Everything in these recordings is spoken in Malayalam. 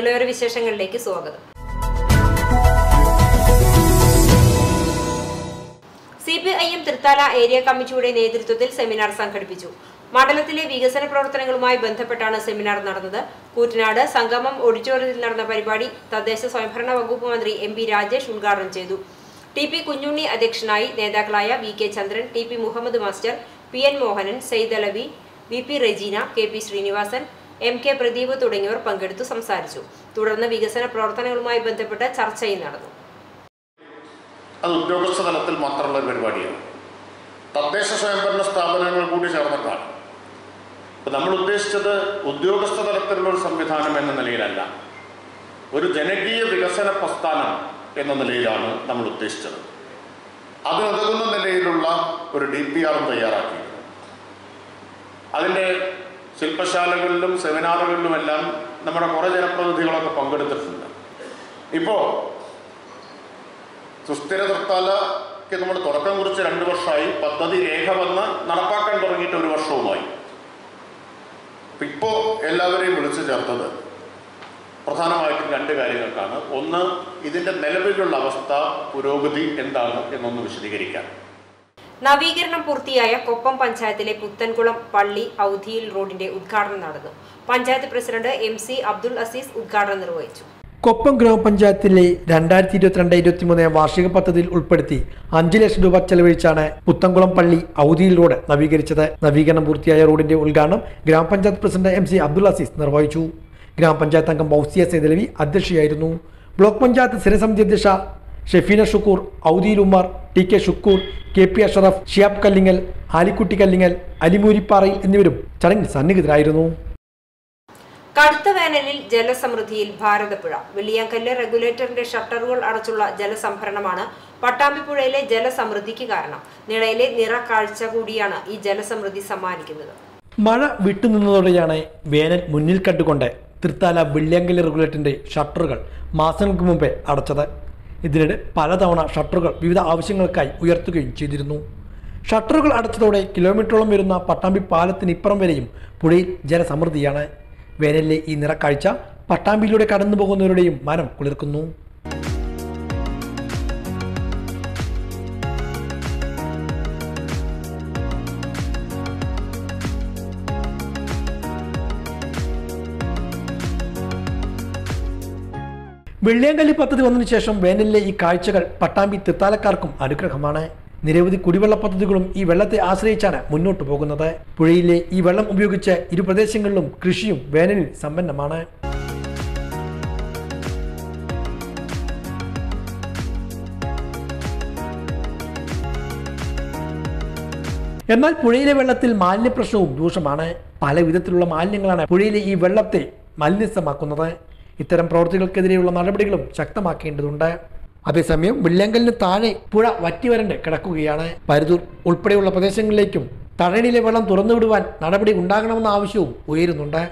നിളയൊരു വിശേഷങ്ങളിലേക്ക് സ്വാഗതം C P I M Thrithala area കമ്മിറ്റിയുടെ നേതൃത്വത്തിൽ സെമിനാർ സംഘടിപ്പിച്ചു മണ്ഡലത്തിലെ വികസന പ്രവർത്തനങ്ങളുമായി ബന്ധപ്പെട്ടാണ് സെമിനാർ നടന്നത് കൂറ്റനാട് സംഗമം ഓഡിറ്റോറിയത്തിൽ നടന്ന പരിപാടി തദ്ദേശ സ്വയംഭരണ വകുപ്പ് മന്ത്രി എം പി രാജേഷ് ഉദ്ഘാടനം ചെയ്തു ടി പി കുഞ്ഞുണ്ണി അധ്യക്ഷനായി നേതാക്കളായ V K Chandran T P Muhammad master P N Mohanan Syed Alavi V P Rejina K P Srinivasan M K Pradeep തുടങ്ങിയവർ പങ്കെടുത്തു സംസാരിച്ചു തുടർന്ന് വികസന പ്രവർത്തനങ്ങളുമായി ബന്ധപ്പെട്ട ചർച്ചയും നടന്നു അത് ഉദ്യോഗസ്ഥ തലത്തിൽ മാത്രമുള്ള ഒരു പരിപാടിയാണ് തദ്ദേശ സ്വയംഭരണ സ്ഥാപനങ്ങൾ കൂടി ചേർന്നിട്ടാണ് അപ്പം നമ്മൾ ഉദ്ദേശിച്ചത് ഉദ്യോഗസ്ഥ തലത്തിലുള്ള ഒരു സംവിധാനം എന്ന നിലയിലല്ല ഒരു ജനകീയ വികസന പ്രസ്ഥാനം എന്ന നിലയിലാണ് നമ്മൾ ഉദ്ദേശിച്ചത് അതിനുതകുന്ന നിലയിലുള്ള ഒരു ഡി പി ആറും തയ്യാറാക്കിയിരുന്നു അതിൻ്റെ ശില്പശാലകളിലും സെമിനാറുകളിലുമെല്ലാം നമ്മുടെ കുറേ ജനപ്രതിനിധികളൊക്കെ പങ്കെടുത്തിട്ടുണ്ട് ഇപ്പോൾ സുസ്ഥിര തൃത്താലയ്ക്ക് നമ്മൾ തുടക്കം കുറിച്ച് രണ്ട് വർഷമായി പദ്ധതി രേഖ വന്ന് നടപ്പാക്കാൻ തുടങ്ങിയിട്ട് ഒരു വർഷവുമായി ഇപ്പോൾ എല്ലാവരെയും വിളിച്ചു ചേർത്തത് പ്രധാനമായിട്ടും രണ്ട് കാര്യങ്ങൾക്കാണ് ഒന്ന് ഇതിൻ്റെ നിലവിലുള്ള അവസ്ഥ പുരോഗതി എന്താണ് എന്നൊന്ന് വിശദീകരിക്കാൻ നവീകരണം പൂർത്തിയായ കൊപ്പം പഞ്ചായത്തിലെ പുത്തൻകുളം പള്ളി ഔധിയിൽ റോഡിന്റെ ഉദ്ഘാടനം നടന്നു panchayat president M C Abdul Aziz ഉദ്ഘാടനം നിർവഹിച്ചു കൊപ്പം ഗ്രാമപഞ്ചായത്തിലെ രണ്ടായിരത്തി ഇരുപത്തിരണ്ട് ഇരുപത്തിമൂന്ന് വാർഷിക പദ്ധതിയിൽ ഉൾപ്പെടുത്തി അഞ്ചു ലക്ഷം രൂപ ചെലവഴിച്ചാണ് പുത്തംകുളം പള്ളി ഔദിയിൽ റോഡ് നവീകരിച്ചത് നവീകരണം പൂർത്തിയായ റോഡിന്റെ ഉദ്ഘാടനം ഗ്രാമപഞ്ചായത്ത് president M C Abdul Aziz നിർവഹിച്ചു ഗ്രാമപഞ്ചായത്ത് അംഗം ബൗസിയ സേതലവി അധ്യക്ഷയായിരുന്നു ബ്ലോക്ക് പഞ്ചായത്ത് സ്ഥിരസമിതി അധ്യക്ഷ ഷെഫീന ഷുക്കൂർ ഔദിയിൽ Umar T K Shukkur K P Ashraf Shiyab Kallingal Alikutty Kallingal അലിമൂരിപ്പാറയിൽ എന്നിവരും ചടങ്ങിൽ സന്നിഹിതരായിരുന്നു കടുത്ത വേനലിൽ ജലസമൃദ്ധിയിൽ ഭാരതപ്പുഴ വെള്ളിയാങ്കല്ല് റെഗുലേറ്ററിന്റെ ഷട്ടറുകൾ അടച്ചുള്ള ജലസംഭരണമാണ് പട്ടാമ്പിപ്പുഴയിലെ ജലസമൃദ്ധിക്ക് കാരണം നിളയിലെ നിറ കാഴ്ച കൂടിയാണ് ഈ ജലസമൃദ്ധി സമ്മാനിക്കുന്നത് മഴ വിട്ടുനിന്നതോടെയാണ് വേനൽ മുന്നിൽ കണ്ടുകൊണ്ട് തൃത്താല വെള്ളിയങ്കല് റെഗുലേറ്ററിന്റെ ഷട്ടറുകൾ മാസങ്ങൾക്ക് മുമ്പേ അടച്ചത് ഇതിനിടെ പലതവണ ഷട്ടറുകൾ വിവിധ ആവശ്യങ്ങൾക്കായി ഉയർത്തുകയും ചെയ്തിരുന്നു ഷട്ടറുകൾ അടച്ചതോടെ കിലോമീറ്ററോളം വരുന്ന പട്ടാമ്പി പാലത്തിന് ഇപ്പുറം വരെയും പുഴയിൽ ജലസമൃദ്ധിയാണ് വേനലിലെ ഈ നിറക്കാഴ്ച പട്ടാമ്പിയിലൂടെ കടന്നു പോകുന്നവരുടെയും മനം കുളിർക്കുന്നു വെള്ളിയാങ്കല്ലി പദ്ധതി വന്നതിനു ശേഷം വേനലിലെ ഈ കാഴ്ചകൾ പട്ടാമ്പി തിത്താലക്കാർക്കും അനുഗ്രഹമാണ് നിരവധി കുടിവെള്ള പദ്ധതികളും ഈ വെള്ളത്തെ ആശ്രയിച്ചാണ് മുന്നോട്ടു പോകുന്നത് പുഴയിലെ ഈ വെള്ളം ഉപയോഗിച്ച് ഇരു പ്രദേശങ്ങളിലും കൃഷിയും വേനലിൽ സമ്പന്നമാണ് എന്നാൽ പുഴയിലെ വെള്ളത്തിൽ മാലിന്യ പ്രശ്നവും രൂക്ഷമാണ് പല വിധത്തിലുള്ള മാലിന്യങ്ങളാണ് പുഴയിലെ ഈ വെള്ളത്തെ മലിനസമാക്കുന്നത് ഇത്തരം പ്രവൃത്തികൾക്കെതിരെയുള്ള നടപടികളും ശക്തമാക്കേണ്ടതുണ്ട് അതേസമയം വെള്ളിയങ്കലിന് താഴെ പുഴ വറ്റിവരണ്ട് കിടക്കുകയാണ് പരുതൂർ ഉൾപ്പെടെയുള്ള പ്രദേശങ്ങളിലേക്കും തഴനിലെ വെള്ളം തുറന്നുവിടുവാൻ നടപടി ഉണ്ടാകണമെന്ന ആവശ്യവും ഉയരുന്നുണ്ട്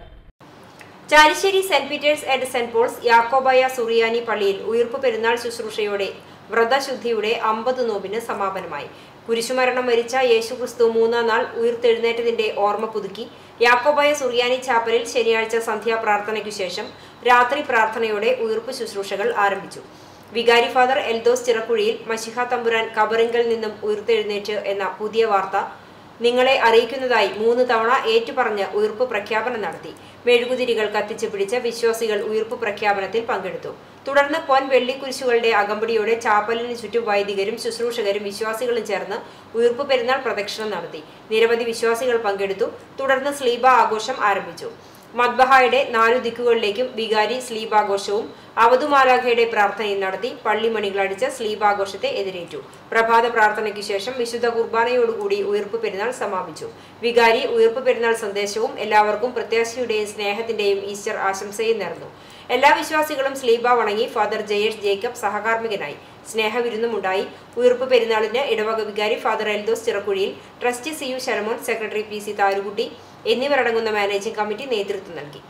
Chalissery saint Peter's and saint Paul's യാക്കോബായ സുറിയാനി പള്ളിയിൽ ഉയർപ്പ് പെരുന്നാൾ ശുശ്രൂഷയോടെ വ്രതശുദ്ധിയുടെ അമ്പത് നോമ്പിന് സമാപനമായി കുരിശുമരണം വരിച്ച യേശുക്രിസ്തു മൂന്നാം നാൾ ഉയർത്തെഴുന്നേറ്റതിന്റെ ഓർമ്മ പുതുക്കി യാക്കോബായ സുറിയാനി ചാപ്പലിൽ ശനിയാഴ്ച സന്ധ്യാപ്രാർത്ഥനയ്ക്കു ശേഷം രാത്രി പ്രാർത്ഥനയോടെ ഉയർപ്പ് ശുശ്രൂഷകൾ ആരംഭിച്ചു വികാരി ഫാദർ എൽദോസ് ചിറക്കുഴിയിൽ മഷിഹ തമ്പുരാൻ കബറിങ്കൽ നിന്നും ഉയർത്തെഴുന്നേറ്റ് എന്ന പുതിയ വാർത്ത നിങ്ങളെ അറിയിക്കുന്നതായി മൂന്ന് തവണ ഏറ്റുപറഞ്ഞ് ഉയർപ്പ് പ്രഖ്യാപനം നടത്തി മെഴുകുതിരികൾ കത്തിച്ചു പിടിച്ച വിശ്വാസികൾ ഉയർപ്പ് പ്രഖ്യാപനത്തിൽ പങ്കെടുത്തു തുടർന്ന് പൊൻ വെള്ളിക്കുരിശുകളുടെ അകമ്പടിയോടെ ചാപ്പലിന് ചുറ്റും വൈദികരും ശുശ്രൂഷകരും വിശ്വാസികളും ചേർന്ന് ഉയർപ്പ് പെരുന്നാൾ പ്രദക്ഷിണം നടത്തി നിരവധി വിശ്വാസികൾ പങ്കെടുത്തു തുടർന്ന് സ്ലീബ ആഘോഷം ആരംഭിച്ചു മദ്ബഹായുടെ നാലു ദിക്കുകളിലേക്കും വികാരി സ്ലീബാഘോഷവും അവധുമാലാഖയുടെ പ്രാർത്ഥനയും നടത്തി പള്ളിമണികളടിച്ച് സ്ലീബാഘോഷത്തെ എതിരേറ്റു പ്രഭാത പ്രാർത്ഥനയ്ക്ക് ശേഷം വിശുദ്ധ കുർബാനയോടുകൂടി ഉയർപ്പ് പെരുന്നാൾ സമാപിച്ചു വികാരി ഉയർപ്പ് പെരുന്നാൾ സന്ദേശവും എല്ലാവർക്കും പ്രത്യാശയുടെയും സ്നേഹത്തിന്റെയും ഈസ്റ്റർ ആശംസയും നേർന്നു എല്ലാ വിശ്വാസികളും സ്ലീബ വണങ്ങി ഫാദർ ജയേഷ് ജേക്കബ് സഹകാർമ്മികനായി സ്നേഹവിരുന്നുമുണ്ടായി ഉയർപ്പ് പെരുന്നാളിന് ഇടവക വികാരി father Eldhose Chirakkuzhiyil trustee C U Saramon secretary P C Tharukutty എന്നിവരടങ്ങുന്ന മാനേജിംഗ് കമ്മിറ്റി നേതൃത്വം നൽകി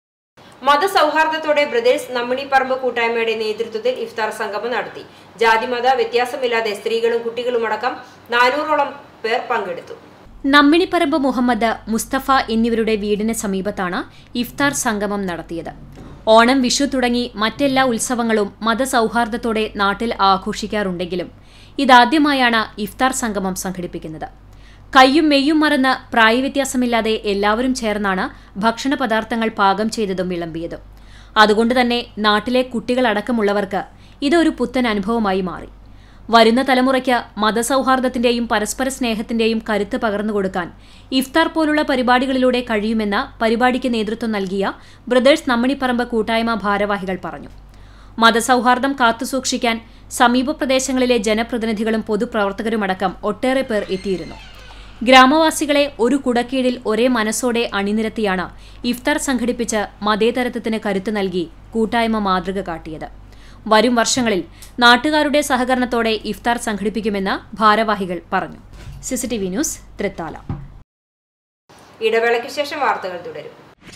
മതസൗഹാർദ്ദത്തോടെ ബ്രദേഴ്സ് നമ്മിണിപ്പറമ്പ് കൂട്ടായ്മയുടെ നേതൃത്വത്തിൽ ഇഫ്താർ സംഗമം നടത്തി ജാതിമത വ്യത്യാസമില്ലാതെ സ്ത്രീകളും കുട്ടികളുമടക്കം നാനൂറോളം പേർ പങ്കെടുത്തു നമ്മിണിപ്പറമ്പ് മുഹമ്മദ് മുസ്തഫ എന്നിവരുടെ വീടിന് സമീപത്താണ് ഇഫ്താർ സംഗമം നടത്തിയത് ഓണം വിഷു തുടങ്ങി മറ്റെല്ലാ ഉത്സവങ്ങളും മതസൗഹാർദ്ദത്തോടെ നാട്ടിൽ ആഘോഷിക്കാറുണ്ടെങ്കിലും ഇതാദ്യമായാണ് ഇഫ്താർ സംഗമം സംഘടിപ്പിക്കുന്നത് കയ്യും മെയ്യും മറന്ന് പ്രായവ്യത്യാസമില്ലാതെ എല്ലാവരും ചേർന്നാണ് ഭക്ഷണ പദാർത്ഥങ്ങൾ പാകം ചെയ്തതും വിളമ്പിയതും അതുകൊണ്ട് തന്നെ നാട്ടിലെ കുട്ടികളടക്കമുള്ളവർക്ക് ഇതൊരു പുത്തൻ അനുഭവമായി മാറി വരുന്ന തലമുറയ്ക്ക് മതസൗഹാർദ്ദത്തിന്റെയും പരസ്പര സ്നേഹത്തിന്റെയും കരുത്ത് പകർന്നു കൊടുക്കാൻ ഇഫ്താർ പോലുള്ള പരിപാടികളിലൂടെ കഴിയുമെന്ന പരിപാടിക്ക് നേതൃത്വം നൽകിയ ബ്രദേഴ്സ് നമ്മണിപ്പറമ്പ് കൂട്ടായ്മ ഭാരവാഹികൾ പറഞ്ഞു മതസൗഹാർദ്ദം കാത്തുസൂക്ഷിക്കാൻ സമീപ പ്രദേശങ്ങളിലെ ജനപ്രതിനിധികളും പൊതുപ്രവർത്തകരുമടക്കം ഒട്ടേറെ പേർ എത്തിയിരുന്നു ഗ്രാമവാസികളെ ഒരു കുടക്കീഴിൽ ഒരേ മനസ്സോടെ അണിനിരത്തിയാണ് ഇഫ്താർ സംഘടിപ്പിച്ച് മതേതരത്വത്തിന് കരുത്ത് നൽകി കൂട്ടായ്മ മാതൃക കാട്ടിയത് വരും വർഷങ്ങളിൽ നാട്ടുകാരുടെ സഹകരണത്തോടെ ഇഫ്താർ സംഘടിപ്പിക്കുമെന്ന് ഭാരവാഹികൾ പറഞ്ഞു സിസിടിവി ന്യൂസ് തൃത്താല ഇടവേളയ്ക്ക് ശേഷം വാർത്തകൾ തുടരും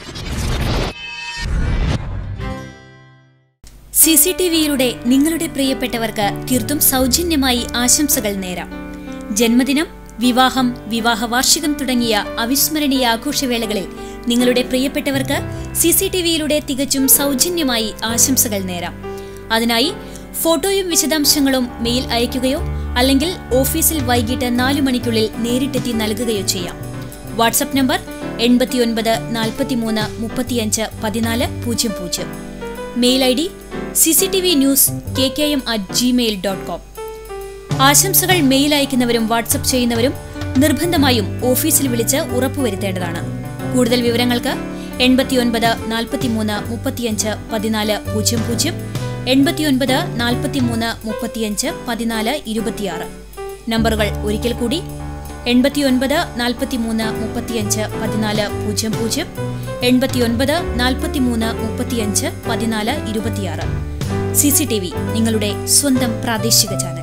സി സി ടി വിയിലൂടെ നിങ്ങളുടെ പ്രിയപ്പെട്ടവർക്ക് തീർത്തും സൗജന്യമായി ആശംസകൾ നേരാം ജന്മദിനം വിവാഹം വിവാഹ വാർഷികം തുടങ്ങിയ അവിസ്മരണീയ ആഘോഷവേളകളിൽ നിങ്ങളുടെ പ്രിയപ്പെട്ടവർക്ക് സി സി ടി വിയിലൂടെ തികച്ചും സൗജന്യമായി ആശംസകൾ നേരാം അതിനായി ഫോട്ടോയും വിശദാംശങ്ങളും മെയിൽ അയയ്ക്കുകയോ അല്ലെങ്കിൽ ഓഫീസിൽ വൈകിട്ട് നാലു മണിക്കുള്ളിൽ നേരിട്ടെത്തി നൽകുകയോ ചെയ്യാം വാട്സപ്പ് നമ്പർ എൺപത്തിയൊൻപത് നാൽപ്പത്തിമൂന്ന് മുപ്പത്തിയഞ്ച് പതിനാല് പൂജ്യം പൂജ്യം mail I D C C T V news K K M at Gmail dot com ആശംസകൾ മെയിൽ അയക്കുന്നവരും വാട്സപ്പ് ചെയ്യുന്നവരും നിർബന്ധമായും ഓഫീസിൽ വിളിച്ച് ഉറപ്പുവരുത്തേണ്ടതാണ് കൂടുതൽ വിവരങ്ങൾക്ക് എൺപത്തിയൊൻപത് നാൽപ്പത്തിമൂന്ന് മുപ്പത്തിയഞ്ച് പതിനാല് പൂജ്യം പൂജ്യം എൺപത്തിയൊൻപത് നാൽപ്പത്തിമൂന്ന് മുപ്പത്തിയഞ്ച് പതിനാല് ഇരുപത്തിയാറ് നമ്പറുകൾ ഒരിക്കൽ കൂടി എൺപത്തിയൊൻപത് നാൽപ്പത്തിമൂന്ന് മുപ്പത്തിയഞ്ച് പതിനാല് പൂജ്യം പൂജ്യം എൺപത്തിയൊൻപത് നാൽപ്പത്തിമൂന്ന് മുപ്പത്തിയഞ്ച് പതിനാല് ഇരുപത്തിയാറ് സി സി ടി വി നിങ്ങളുടെ സ്വന്തം പ്രാദേശിക ചാനൽ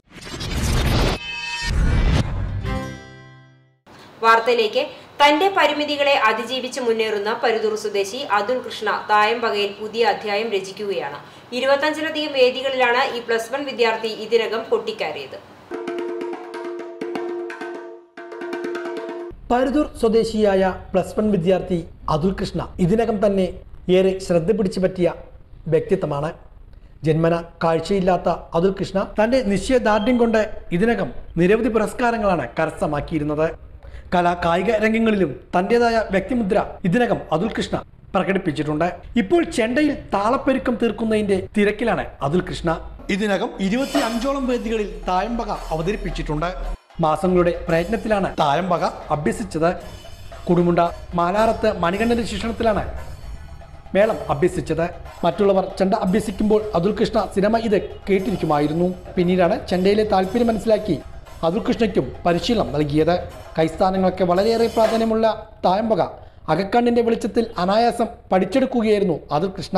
വാർത്തയിലേക്ക് തന്റെ പരിമിതികളെ അതിജീവിച്ച് മുന്നേറുന്ന പരുതൂർ സ്വദേശി അതുൽ കൃഷ്ണ തായമ്പകയിൽ പുതിയ അധ്യായം രചിക്കുകയാണ് ഇരുപത്തഞ്ചിലധികം വേദികളിലാണ് ഈ പ്ലസ് വൺ വിദ്യാർത്ഥി ഇതിനകം കൊട്ടിക്കയറിയത് പരുതൂർ സ്വദേശിയായ പ്ലസ് വൺ വിദ്യാർത്ഥി അതുൽ കൃഷ്ണ ഇതിനകം തന്നെ ഏറെ ശ്രദ്ധ പിടിച്ചു പറ്റിയ വ്യക്തിത്വമാണ് ജന്മന കാഴ്ചയില്ലാത്ത അതുൽ കൃഷ്ണ തന്റെ നിശ്ചയദാർഢ്യം കൊണ്ട് ഇതിനകം നിരവധി പുരസ്കാരങ്ങളാണ് കരസ്ഥമാക്കിയിരുന്നത് കലാ കായിക രംഗങ്ങളിലും തന്റേതായ വ്യക്തിമുദ്ര ഇതിനകം അതുൽ കൃഷ്ണ പ്രകടിപ്പിച്ചിട്ടുണ്ട് ഇപ്പോൾ ചെണ്ടയിൽ താളപ്പെരുക്കം തീർക്കുന്നതിന്റെ തിരക്കിലാണ് അതുൽ കൃഷ്ണ ഇതിനകം ഇരുപത്തി അഞ്ചോളം വേദികളിൽ തായമ്പക അവതരിപ്പിച്ചിട്ടുണ്ട് മാസങ്ങളുടെ പ്രയത്നത്തിലാണ് തായമ്പക അഭ്യസിച്ചത് കുടുമുണ്ട മാലാറത്ത് മണികണ്ഠന്റെ ശിക്ഷണത്തിലാണ് മേളം അഭ്യസിച്ചത് മറ്റുള്ളവർ ചെണ്ട അഭ്യസിക്കുമ്പോൾ അതുൽ കൃഷ്ണ സിനിമ ഇത് കേട്ടിരിക്കുമായിരുന്നു പിന്നീടാണ് ചെണ്ടയിലെ താല്പര്യം മനസ്സിലാക്കി അതുൽ കൃഷ്ണയ്ക്കും പരിശീലനം നൽകിയത് കൈസ്ഥാനങ്ങളൊക്കെ വളരെയേറെ പ്രാധാന്യമുള്ള തായമ്പക അകക്കണ്ണിന്റെ വെളിച്ചത്തിൽ അനായാസം പഠിച്ചെടുക്കുകയായിരുന്നു അതുൽ കൃഷ്ണ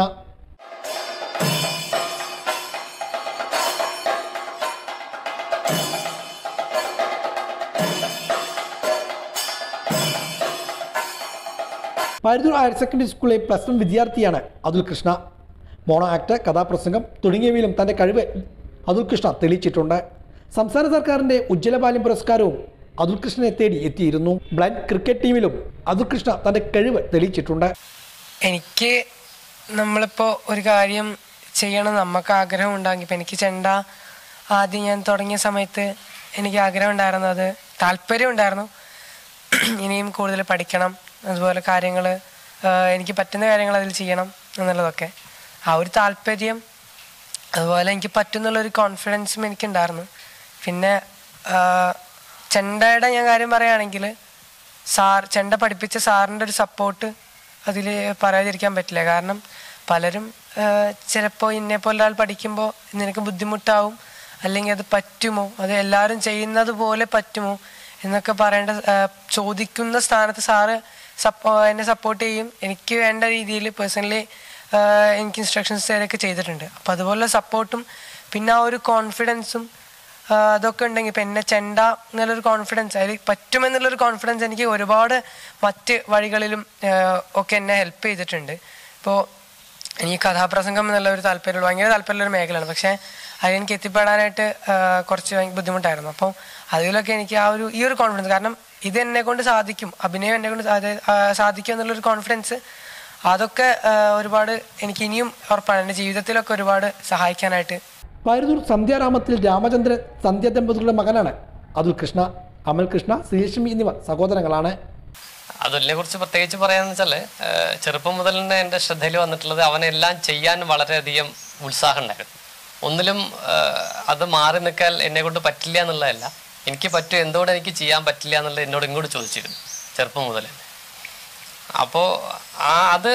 പരുതൂർ ഹയർ സെക്കൻഡറി സ്കൂളിലെ പ്ലസ് വൺ വിദ്യാർത്ഥിയാണ് അതുൽ കൃഷ്ണ മോണോ ആക്ട് കഥാപ്രസംഗം തുടങ്ങിയവയിലും തന്റെ കഴിവ് അതുൽ കൃഷ്ണ തെളിയിച്ചിട്ടുണ്ട് സംസ്ഥാന സർക്കാരിന്റെ ഉജ്ജ്വലബാല്യം പുരസ്കാരവും അതുൽ കൃഷ്ണനെ തേടി എത്തിയിരുന്നു ബ്ലൈൻഡ് ക്രിക്കറ്റ് ടീമിലും അതുൽ കൃഷ്ണ തന്റെ കഴിവ് തെളിയിച്ചിട്ടുണ്ട് എനിക്ക് നമ്മളിപ്പോൾ ഒരു കാര്യം ചെയ്യണം നമുക്ക് ആഗ്രഹം ഉണ്ടാകും ഇപ്പം എനിക്ക് ചെണ്ട ആദ്യം ഞാൻ തുടങ്ങിയ സമയത്ത് എനിക്ക് ആഗ്രഹം ഉണ്ടായിരുന്നു അത് താല്പര്യം ഉണ്ടായിരുന്നു ഇനിയും കൂടുതൽ പഠിക്കണം അതുപോലെ കാര്യങ്ങൾ എനിക്ക് പറ്റുന്ന കാര്യങ്ങൾ അതിൽ ചെയ്യണം എന്നുള്ളതൊക്കെ ആ ഒരു താല്പര്യം അതുപോലെ എനിക്ക് പറ്റുന്നുള്ളൊരു കോൺഫിഡൻസും എനിക്കുണ്ടായിരുന്നു പിന്നെ ആ, ചെണ്ടയുടെ ഞാൻ കാര്യം പറയുകയാണെങ്കിൽ സാർ ചെണ്ട പഠിപ്പിച്ച സാറിൻ്റെ ഒരു സപ്പോർട്ട് അതിൽ പറയാതിരിക്കാൻ പറ്റില്ല കാരണം പലരും ചിലപ്പോൾ ഇന്നെ പോലെ ഒരാൾ പഠിക്കുമ്പോൾ നിനക്ക് ബുദ്ധിമുട്ടാവും അല്ലെങ്കിൽ അത് പറ്റുമോ അത് എല്ലാവരും ചെയ്യുന്നത് പോലെ പറ്റുമോ എന്നൊക്കെ പറയേണ്ട ആ, ചോദിക്കുന്ന സ്ഥാനത്ത് സാറ് സപ്പോ എന്നെ സപ്പോർട്ട് ചെയ്യും എനിക്ക് വേണ്ട രീതിയിൽ പേഴ്സണലി എനിക്ക് ഇൻസ്ട്രക്ഷൻസ് തരുകയൊക്കെ ചെയ്തിട്ടുണ്ട് അപ്പം അതുപോലെ സപ്പോർട്ടും പിന്നെ ആ ഒരു കോൺഫിഡൻസും ആഹ് അതൊക്കെ ഉണ്ടെങ്കിൽ ഇപ്പം എന്നെ ചെണ്ട എന്നുള്ളൊരു കോൺഫിഡൻസ് അതിൽ പറ്റുമെന്നുള്ളൊരു കോൺഫിഡൻസ് എനിക്ക് ഒരുപാട് മറ്റ് വഴികളിലും ആഹ് ഒക്കെ എന്നെ ഹെൽപ്പ് ചെയ്തിട്ടുണ്ട് ഇപ്പോൾ എനിക്ക് കഥാപ്രസംഗം എന്നുള്ള ഒരു താല്പര്യമുള്ള ഭയങ്കര താല്പര്യമുള്ള ഒരു മേഖലയാണ് പക്ഷേ അതിലെനിക്ക് എത്തിപ്പെടാനായിട്ട് ആഹ് കുറച്ച് ഭയങ്കര ബുദ്ധിമുട്ടായിരുന്നു അപ്പോൾ അതിലൊക്കെ എനിക്ക് ആ ഒരു ഈ ഒരു കോൺഫിഡൻസ് കാരണം ഇത് എന്നെ കൊണ്ട് സാധിക്കും അഭിനയം എന്നെ കൊണ്ട് സാധി- ആഹ് സാധിക്കും എന്നുള്ളൊരു കോൺഫിഡൻസ് അതൊക്കെ ആ, ഒരുപാട് എനിക്ക് ഇനിയും ഉറപ്പാണ് എൻ്റെ ജീവിതത്തിലൊക്കെ ഒരുപാട് സഹായിക്കാനായിട്ട് പരുതൂർ സന്ധ്യാരാമത്തിൽ രാമചന്ദ്രൻ സന്ധ്യ ദമ്പതികളുടെ മകനാണ് അതുൽ കൃഷ്ണ അമൽ കൃഷ്ണ ശ്രീലക്ഷ്മി എന്നിവർ സഹോദരങ്ങളാണ് അതുലിനെ കുറിച്ച് പ്രത്യേകിച്ച് പറയാന്ന് വെച്ചാല് ഏഹ്, ചെറുപ്പം മുതൽ തന്നെ എൻ്റെ ശ്രദ്ധയിൽ വന്നിട്ടുള്ളത് അവനെല്ലാം ചെയ്യാൻ വളരെയധികം ഉത്സാഹം ഉണ്ടായിരുന്നു ഒന്നിലും ഏഹ്, അത് മാറി നിൽക്കാൻ എന്നെ കൊണ്ട് പറ്റില്ല എന്നുള്ളതല്ല എനിക്ക് പറ്റും എന്തുകൊണ്ട് എനിക്ക് ചെയ്യാൻ പറ്റില്ല എന്നുള്ളത് എന്നോട് ഇങ്ങോട്ട് ചോദിച്ചിരുന്നു ചെറുപ്പം മുതൽ തന്നെ അപ്പോൾ ആ അത്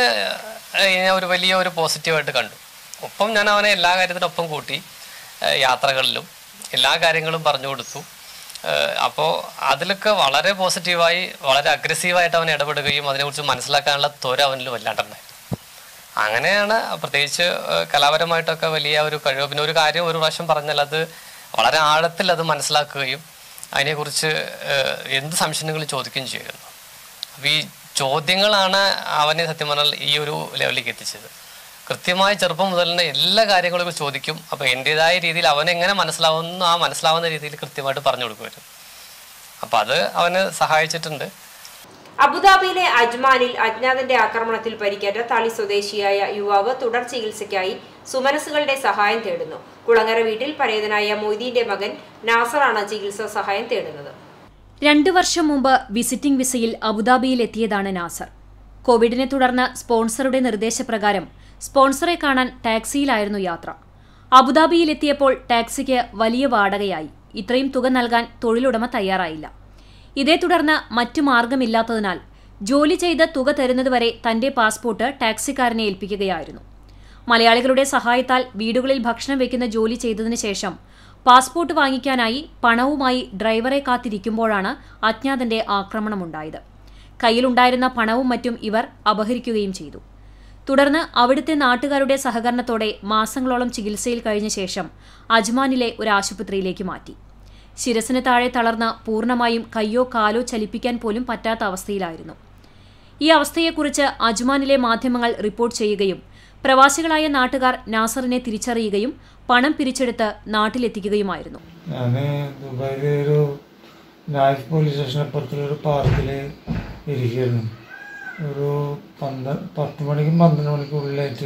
ഞാൻ ഒരു വലിയ ഒരു പോസിറ്റീവായിട്ട് കണ്ടു ഒപ്പം ഞാൻ അവനെ എല്ലാ കാര്യത്തിനും ഒപ്പം കൂട്ടി ഏഹ് യാത്രകളിലും എല്ലാ കാര്യങ്ങളും പറഞ്ഞു കൊടുത്തു അപ്പോൾ അതിലൊക്കെ വളരെ പോസിറ്റീവായി വളരെ അഗ്രസീവായിട്ട് അവൻ ഇടപെടുകയും അതിനെക്കുറിച്ച് മനസ്സിലാക്കാനുള്ള ത്വര അവനിൽ വല്ലാണ്ടുണ്ടായിരുന്നു അങ്ങനെയാണ് പ്രത്യേകിച്ച് ഏഹ് കലാപരമായിട്ടൊക്കെ വലിയ ഒരു കഴിവ് പിന്നെ ഒരു കാര്യം ഒരു പ്രാവശ്യം പറഞ്ഞാൽ അത് വളരെ ആഴത്തിൽ അത് മനസ്സിലാക്കുകയും അതിനെക്കുറിച്ച് ഏഹ് എന്ത് സംശയങ്ങൾ ചോദിക്കുകയും ചെയ്യുന്നു അപ്പൊ ഈ ചോദ്യങ്ങളാണ് അവനെ സത്യം പറഞ്ഞാൽ ഈ ഒരു ലെവലിലേക്ക് എത്തിച്ചത് കൃത്യമായി ചെറുപ്പം മുതൽ തന്നെ എല്ലാ കാര്യങ്ങളും ചോദിക്കും അപ്പൊ എൻ്റെതായ രീതിയിൽ അവനെങ്ങനെ മനസ്സിലാവുന്നു ആ മനസ്സിലാവുന്ന രീതിയിൽ കൃത്യമായിട്ട് പറഞ്ഞു കൊടുക്കുമായിരുന്നു അപ്പൊ അത് അവന് സഹായിച്ചിട്ടുണ്ട് അബുദാബിയിലെ അജ്മാനിൽ അജ്ഞാതന്റെ ആക്രമണത്തിൽ പരിക്കേറ്റ തളി സ്വദേശിയായ യുവാവ് തുടർ ചികിത്സയ്ക്കായി സുമനസുകളുടെ സഹായം തേടുന്നു കുളങ്ങര വീട്ടിൽ പരേതനായ മൊയ്തീന്റെ മകൻ നാസറാണ് ചികിത്സാ സഹായം തേടുന്നത് രണ്ടു വർഷം മുമ്പ് വിസിറ്റിംഗ് വിസയിൽ അബുദാബിയിൽ എത്തിയതാണ് നാസർ കോവിഡിനെ തുടർന്ന് സ്പോൺസറുടെ നിർദ്ദേശപ്രകാരം സ്പോൺസറെ കാണാൻ ടാക്സിയിലായിരുന്നു യാത്ര അബുദാബിയിലെത്തിയപ്പോൾ ടാക്സിക്ക് വലിയ വാടകയായി ഇത്രയും തുക നൽകാൻ തൊഴിലുടമ തയ്യാറായില്ല ഇതേ തുടർന്ന് മറ്റു മാർഗമില്ലാത്തതിനാൽ ജോലി ചെയ്ത് തുക തരുന്നതുവരെ തന്റെ പാസ്പോർട്ട് ടാക്സിക്കാരനെ ഏൽപ്പിക്കുകയായിരുന്നു മലയാളികളുടെ സഹായത്താൽ വീടുകളിൽ ഭക്ഷണം വെക്കുന്ന ജോലി ചെയ്തതിനു ശേഷം പാസ്പോർട്ട് വാങ്ങിക്കാനായി പണവുമായി ഡ്രൈവറെ കാത്തിരിക്കുമ്പോഴാണ് അജ്ഞാതന്റെ ആക്രമണമുണ്ടായത് കയ്യിലുണ്ടായിരുന്ന പണവും മറ്റും ഇവർ അപഹരിക്കുകയും ചെയ്തു തുടർന്ന് അവിടുത്തെ നാട്ടുകാരുടെ സഹകരണത്തോടെ മാസങ്ങളോളം ചികിത്സയിൽ കഴിഞ്ഞ ശേഷം അജ്മാനിലെ ഒരു ആശുപത്രിയിലേക്ക് മാറ്റി ശിരസിന് താഴെ തളർന്ന പൂർണ്ണമായും കയ്യോ കാലോ ചലിപ്പിക്കാൻ പോലും പറ്റാത്ത അവസ്ഥയിലായിരുന്നു ഈ അവസ്ഥയെക്കുറിച്ച് അജ്മാനിലെ മാധ്യമങ്ങൾ റിപ്പോർട്ട് ചെയ്യുകയും പ്രവാസികളായ നാട്ടുകാർ നാസറിനെ തിരിച്ചറിയുകയും പണം പിരിച്ചെടുത്ത് നാട്ടിലെത്തിക്കുകയുമായിരുന്നു ഞാൻ ദുബായിൽ ഒരു നായക് പോലീസ് സ്റ്റേഷനപ്പുറത്തുള്ളൊരു പാർക്കിൽ ഇരിക്കുകയായിരുന്നു ഒരു പന്ത പത്ത് മണിക്കും പന്ത്രണ്ട് മണിക്കും ഉള്ളിലായിട്ട്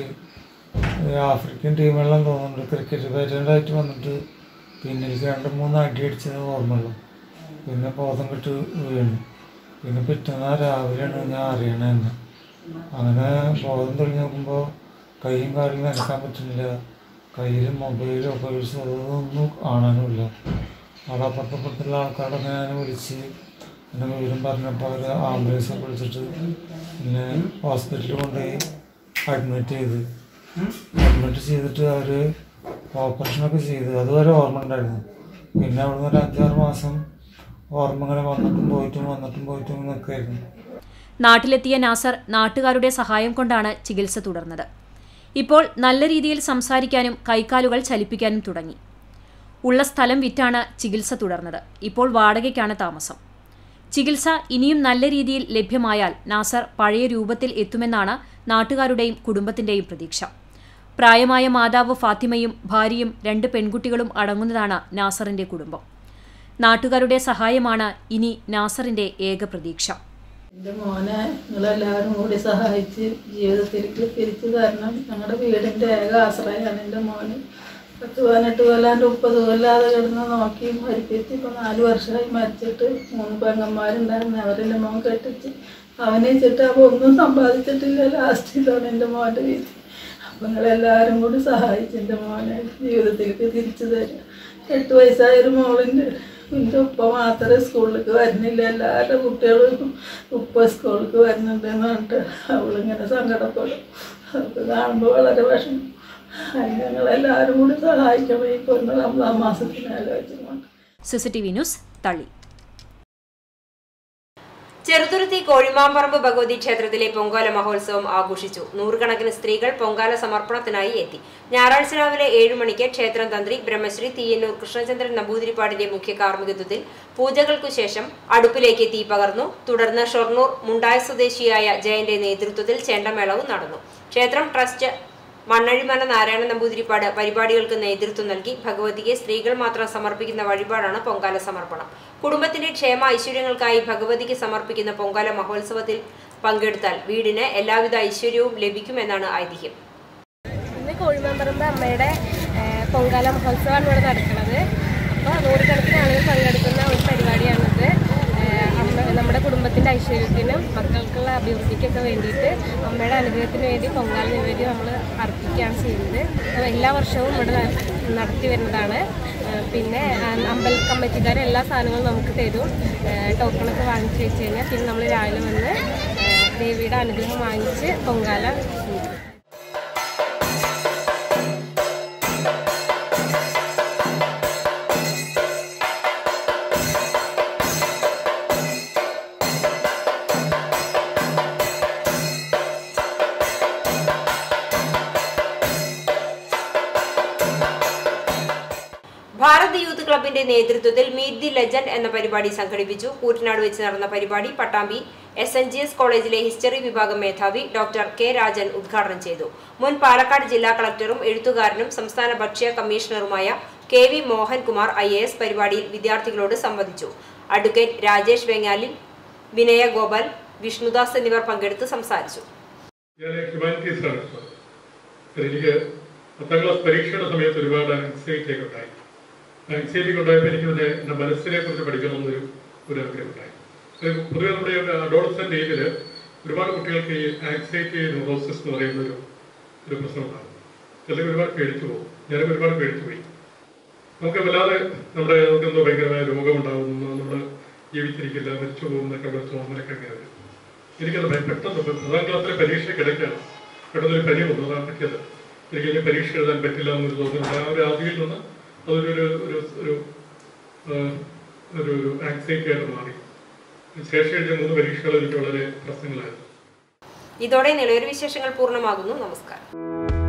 ഒരു ആഫ്രിക്കൻ ടീമെല്ലാം തോന്നുന്നുണ്ട് ക്രിക്കറ്റ് ബാറ്റേണ്ടായിട്ട് വന്നിട്ട് പിന്നിലേക്ക് രണ്ട് മൂന്ന് അടി അടിച്ചത് ഓർമ്മയുള്ളൂ പിന്നെ ബോധം കെട്ട് വീണു പിന്നെ പിറ്റേന്ന് രാവിലെയാണ് ഞാൻ അറിയണത് തന്നെ അങ്ങനെ ബോധം തെളിഞ്ഞ് നോക്കുമ്പോൾ കൈയും കാലും നനക്കാൻ പറ്റുന്നില്ല കയ്യിൽ മൊബൈലോ പേഴ്സോ അതൊന്നും കാണാനുമില്ല അവിടെ അപ്പുറത്തപ്പുറത്തുള്ള ആൾക്കാരൊക്കെ ഞാൻ വിളിച്ച് എന്നെ വിവരം പറഞ്ഞപ്പോൾ അവർ ആംബുലൻസ് വിളിച്ചിട്ട് പിന്നെ ഹോസ്പിറ്റലിൽ കൊണ്ടുപോയി അഡ്മിറ്റ് ചെയ്ത് അഡ്മിറ്റ് ചെയ്തിട്ട് അവർ ഓപ്പറേഷനൊക്കെ ചെയ്ത് അതുവരെ ഓർമ്മ ഉണ്ടായിരുന്നു പിന്നെ അവിടുന്ന് ഒരു അഞ്ചാറ് മാസം ഓർമ്മ ഇങ്ങനെ വന്നിട്ടും പോയിട്ടും വന്നിട്ടും പോയിട്ടും നിൽക്കായിരുന്നു നാട്ടിലെത്തിയ നാസർ നാട്ടുകാരുടെ സഹായം കൊണ്ടാണ് ചികിത്സ തുടർന്നത് ഇപ്പോൾ നല്ല രീതിയിൽ സംസാരിക്കാനും കൈക്കാലുകൾ ചലിപ്പിക്കാനും തുടങ്ങി ഉള്ള സ്ഥലം വിറ്റാണ് ചികിത്സ തുടർന്നത് ഇപ്പോൾ വാടകയ്ക്കാണ് താമസം ചികിത്സ ഇനിയും നല്ല രീതിയിൽ ലഭ്യമായാൽ നാസർ പഴയ രൂപത്തിൽ എത്തുമെന്നാണ് നാട്ടുകാരുടെയും കുടുംബത്തിന്റെയും പ്രതീക്ഷ പ്രായമായ മാതാവ് ഫാത്തിമയും ഭാര്യയും രണ്ട് പെൺകുട്ടികളും അടങ്ങുന്നതാണ് നാസറിന്റെ കുടുംബം നാട്ടുകാരുടെ സഹായമാണ് ഇനി നാസറിന്റെ ഏക പ്രതീക്ഷ എൻ്റെ മോനെ നിങ്ങളെല്ലാവരും കൂടി സഹായിച്ച് ജീവിതത്തിലേക്ക് തിരിച്ചു തരണം ഞങ്ങളുടെ വീടിൻ്റെ ഏക ആശ്രയമാണ് എൻ്റെ മോന് പത്ത് പതിനെട്ട് കൊല്ലാണ്ട് മുപ്പത് കൊല്ലാതെ കിടന്ന് നോക്കി മരിപ്പിച്ച് ഇപ്പോൾ നാല് വർഷമായി മരിച്ചിട്ട് മൂന്ന് പെങ്ങന്മാരുണ്ടായിരുന്നു അവരെൻ്റെ മോൻ കെട്ടിച്ച് അവനെ വെച്ചിട്ട് അപ്പോൾ ഒന്നും സമ്പാദിച്ചിട്ടില്ല ലാസ്റ്റ് ഇതാണ് എൻ്റെ മോൻ്റെ വീട് അപ്പം നിങ്ങളെല്ലാവരും കൂടി സഹായിച്ച് എൻ്റെ മോനെ ജീവിതത്തിലേക്ക് തിരിച്ചു തരിക എട്ട് വയസ്സായൊരു മോളുണ്ട് എൻ്റെ ഉപ്പ മാത്രമേ സ്കൂളിലേക്ക് വരുന്നില്ല എല്ലാവരുടെ കുട്ടികളും ഉപ്പ സ്കൂളിലേക്ക് വരുന്നുണ്ടെന്ന് പറഞ്ഞിട്ട് അവളിങ്ങനെ സങ്കടപ്പെടും അവൾക്ക് കാണുമ്പോൾ വളരെ വിഷമം അതിന് ഞങ്ങളെല്ലാവരും കൂടി സഹായിക്കണം ഈ കൊന്ന റംസാൻ മാസത്തിന് ആലോചിച്ചുകൊണ്ട് സിസിടിവി ന്യൂസ് തള്ളി ചെറുതുരുത്തി കോഴിമാമ്പറമ്പ് ഭഗവതി ക്ഷേത്രത്തിലെ പൊങ്കാല മഹോത്സവം ആഘോഷിച്ചു നൂറുകണക്കിന് സ്ത്രീകൾ പൊങ്കാല സമർപ്പണത്തിനായി എത്തി ഞായറാഴ്ച രാവിലെ ഏഴു മണിക്ക് ക്ഷേത്രം തന്ത്രി ബ്രഹ്മശ്രീ തീയന്നൂർ കൃഷ്ണചന്ദ്രൻ നമ്പൂതിരിപ്പാടിന്റെ മുഖ്യ കാർമ്മികത്വത്തിൽ പൂജകൾക്കു ശേഷം അടുപ്പിലേക്ക് തീ പകർന്നു തുടർന്ന് ഷൊർണൂർ മുണ്ടായ സ്വദേശിയായ ജയന്റെ നേതൃത്വത്തിൽ ചെണ്ടമേളവും നടന്നു ക്ഷേത്രം ട്രസ്റ്റ് മണ്ണഴിമല നാരായണ നമ്പൂതിരിപ്പാട് പരിപാടികൾക്ക് നേതൃത്വം നൽകി ഭഗവതിയെ സ്ത്രീകൾ മാത്രം സമർപ്പിക്കുന്ന വഴിപാടാണ് പൊങ്കാല സമർപ്പണം കുടുംബത്തിന്റെ ക്ഷേമ ഐശ്വര്യങ്ങൾക്കായി ഭഗവതിക്ക് സമർപ്പിക്കുന്ന പൊങ്കാല മഹോത്സവത്തിൽ പങ്കെടുത്താൽ വീടിന് എല്ലാവിധ ഐശ്വര്യവും ലഭിക്കുമെന്നാണ് ഐതിഹ്യം ഇന്ന് കോഴിമമ്പറമ്പ് അമ്മയുടെ ഏഹ്, പൊങ്കാല മഹോത്സവമാണ് ഇവിടെ നടക്കുന്നത് അപ്പോൾ നൂറുകണക്കിന് ആളുകൾ പങ്കെടുക്കുന്ന ഒരു പരിപാടിയാണിത് ഏഹ്, അമ്മ നമ്മുടെ കുടുംബത്തിൻ്റെ ഐശ്വര്യത്തിനും മക്കൾക്കുള്ള അഭിവൃദ്ധിക്കൊക്കെ വേണ്ടിയിട്ട് അമ്മയുടെ അനുഗ്രഹത്തിന് വേണ്ടി പൊങ്കാല നിവേദ്യം നമ്മൾ അർപ്പിക്കുകയാണ് ചെയ്യുന്നത് അപ്പോൾ എല്ലാ വർഷവും ഇവിടെ ന- നടത്തി വരുന്നതാണ് ഏഹ്, പിന്നെ ആ, അമ്പല കമ്മിറ്റിക്കാർ എല്ലാ സാധനങ്ങളും നമുക്ക് തരും ഏഹ്, ടോക്കണൊക്കെ വാങ്ങിച്ച് വെച്ച് കഴിഞ്ഞാൽ പിന്നെ നമ്മൾ രാവിലെ വന്ന് ഏഹ്, ദേവിയുടെ അനുഗ്രഹം വാങ്ങിച്ച് പൊങ്കാല ചെയ്യും ഭാരത് യൂത്ത് ക്ലബിന്റെ നേതൃത്വത്തിൽ മീറ്റ് ദി ലെജൻഡ് എന്ന പരിപാടി സംഘടിപ്പിച്ചു കൂറ്റനാട് വെച്ച് നടന്ന പരിപാടി Pattambi S N G S കോളേജിലെ ഹിസ്റ്ററി വിഭാഗം മേധാവി ഡോക്ടർ കെ രാജൻ ഉദ്ഘാടനം ചെയ്തു മുൻ പാലക്കാട് ജില്ലാ കളക്ടറും എഴുത്തുകാരനും സംസ്ഥാന ഭക്ഷ്യ കമ്മീഷണറുമായ K V Mohankumar I A S പരിപാടിയിൽ വിദ്യാർത്ഥികളോട് സംവദിച്ചു അഡ്വക്കേറ്റ് രാജേഷ് വെങ്ങാലിൽ വിനയ ഗോപാൽ വിഷ്ണുദാസ് എന്നിവർ പങ്കെടുത്ത് സംസാരിച്ചു ഞാൻ ഹ്യൂമാനിറ്റീസാണ് ഇപ്പോൾ എനിക്ക് പത്താം ക്ലാസ് പരീക്ഷയുടെ സമയത്ത് ഒരുപാട് ആൻസൈറ്റി ഒക്കെ ഉണ്ടായി ആൻസൈറ്റി ഒക്കെ ഉണ്ടായപ്പോൾ എനിക്ക് തന്നെ എൻ്റെ മനസ്സിനെ കുറിച്ച് പഠിക്കണമെന്നൊരു ഒരു ആഗ്രഹം ഉണ്ടായി അത് പൊതുവെ നമ്മുടെ ഒരു അഡോളസെൻ്റ് ഏജിൽ ഒരുപാട് കുട്ടികൾക്ക് ഈ ആൻസൈറ്റി ന്യൂറോസിസ് എന്ന് പറയുന്ന ഒരു ഒരു പ്രശ്നമുണ്ടാകും ചിലർ ഒരുപാട് പേടിച്ചു പോകും ഞാനൊക്കെ ഒരുപാട് പേടിച്ചു പോയി നമുക്ക് വല്ലാതെ നമ്മുടെ നമുക്ക് എന്തോ ഭയങ്കരമായ രോഗമുണ്ടാകുന്നു നമ്മൾ ജീവിച്ചിരിക്കില്ല മരിച്ചു പോകുന്നൊക്കെ ഉള്ള തോന്നലൊക്കെ അങ്ങനെ വരും എനിക്കത് ഭയ- പെട്ടെന്ന് ഇപ്പം പത്താം ക്ലാസ്സിലെ പരീക്ഷയ്ക്കിടയ്ക്കാണ് പെട്ടെന്നൊരു പനി വന്നു അതാണ് പറ്റിയത് എനിക്ക് ഇനി പരീക്ഷ എഴുതാൻ പറ്റില്ല എന്നൊരു തോന്നുന്നു ആ ഒരു ആദ്യയിൽ നിന്ന് അതൊരു ഒരു ഒരു ഒരു ആ, ഒരു ഒരു ആങ്സൈറ്റി ആയിട്ട് മാറി ശേഷം എഴുതിയ മൂന്ന് പരീക്ഷകൾ എനിക്ക് വളരെ പ്രശ്നങ്ങളായിരുന്നു ഇതോടെ നിളയൊരു വിശേഷങ്ങൾ പൂർണ്ണമാകുന്നു നമസ്കാരം